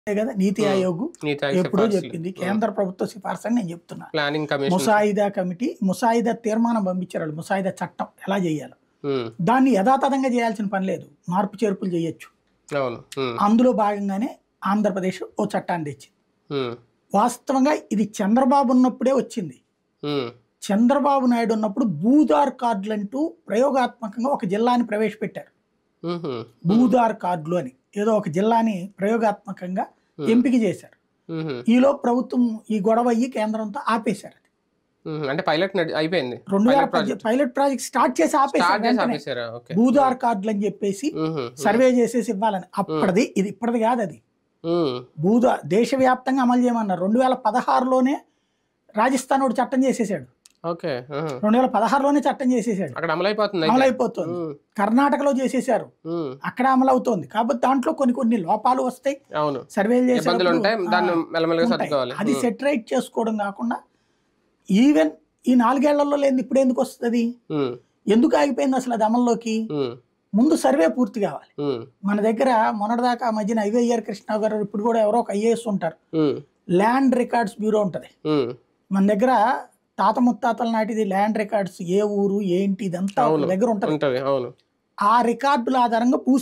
అంతే కదా నీతి ఆయోగ్ నీతి ఆయోగ్ ఎప్పుడో సిఫార్సులు. చెప్పింది కేంద్ర ప్రభుత్వ సిఫార్సు అని నేను చెప్తున్నా ప్లానింగ్ కమిషన్ ముసాయిదా కమిటీ ముసాయిదా తీర్మానం పంపించారు వాళ్ళు ముసాయిదా చట్టం ఎలా చేయాలి ఉమ్, దాన్ని యథాతథంగా చేయాల్సిన పని లేదు మార్పు చేర్పులు చేయొచ్చు అవును ఉమ్, అందులో భాగంగానే ఆంధ్రప్రదేశ్ ఓ చట్టాన్ని తెచ్చింది ఉమ్, వాస్తవంగా ఇది చంద్రబాబు ఉన్నప్పుడే వచ్చింది ఉమ్, చంద్రబాబు నాయుడు ఉన్నప్పుడు భూదార్ కార్డులు అంటూ ప్రయోగాత్మకంగా ఒక జిల్లాని ప్రవేశపెట్టారు ఉహు, భూదార్ కార్డులు అని ఏదో ఒక జిల్లాని ప్రయోగాత్మకంగా ఎంపిక చేశారు ఉహు, ఈలో ప్రభుత్వం ఈ గొడవ అయ్యి కేంద్రంతో ఆపేశారు అది ఉహు. అంటే పైలట్ నడి- అయిపోయింది రెండు వేల pilot project pilot project start చేసి ఆపేశారు స్టార్ట్ చేసి వెంటనే. ఆపేసారా ఓకే భూదార్ కార్డులు అని చెప్పేసి ఉహు, సర్వే చేసేసి ఇవ్వాలని అప్పటిది ఇది ఇప్పటిది కాదు అది ఉమ్, భూదా దేశవ్యాప్తంగా అమలు చేయమన్నారు రెండు వేల పదహారులోనే రాజస్థాన్ ఒకటి చట్టం చేసేసాడు ఓకే ఉహు. రెండు వేల పదహారులోనే చట్టం చేసేసాడు అక్కడ అమలైపోతుంది అయితే. అమలైపోతుంది ఉమ్, కర్ణాటకలో చేసేసారు ఉమ్, అక్కడ అమలవుతోంది కాబట్టి దాంట్లో కొన్ని కొన్ని లోపాలు వస్తాయి అవును సర్వేలు ఇబ్బందులు చేసేటప్పుడు, ఉంటాయి దాన్ని ఆ, మెల్లమెల్లగా ఉంటాయి. సర్దుకోవాలి అది ఉమ్, సెటరైట్ చేసుకోవడం కాకుండా ఈవెన్ ఈ నాలుగేళ్లలో లేని ఇప్పుడు ఎందుకు వస్తుంది ఉమ్, ఎందుకు ఆగిపోయింది అసలు అది అమల్లోకి ఉమ్, ముందు సర్వే పూర్తి కావాలి ఉమ్, మన దగ్గర మొన్నటిదాకా ఆ మధ్యన ఐవైఆర్ కృష్ణ గారు ఇప్పుడు కూడా ఎవరో ఒక ఐఏఎస్ ఉంటారు ఉమ్, ల్యాండ్ రికార్డ్స్ బ్యూరో ఉంటుంది ఉమ్, మన దగ్గర తాత ముత్తాతల నాటిది ల్యాండ్ రికార్డ్స్ ఏ ఊరు ఏంటి ఇదంతా అవును. ఒక దగ్గర ఉంటుంది ఉంటది అవును ఆ రికార్డుల ఆధారంగా భూ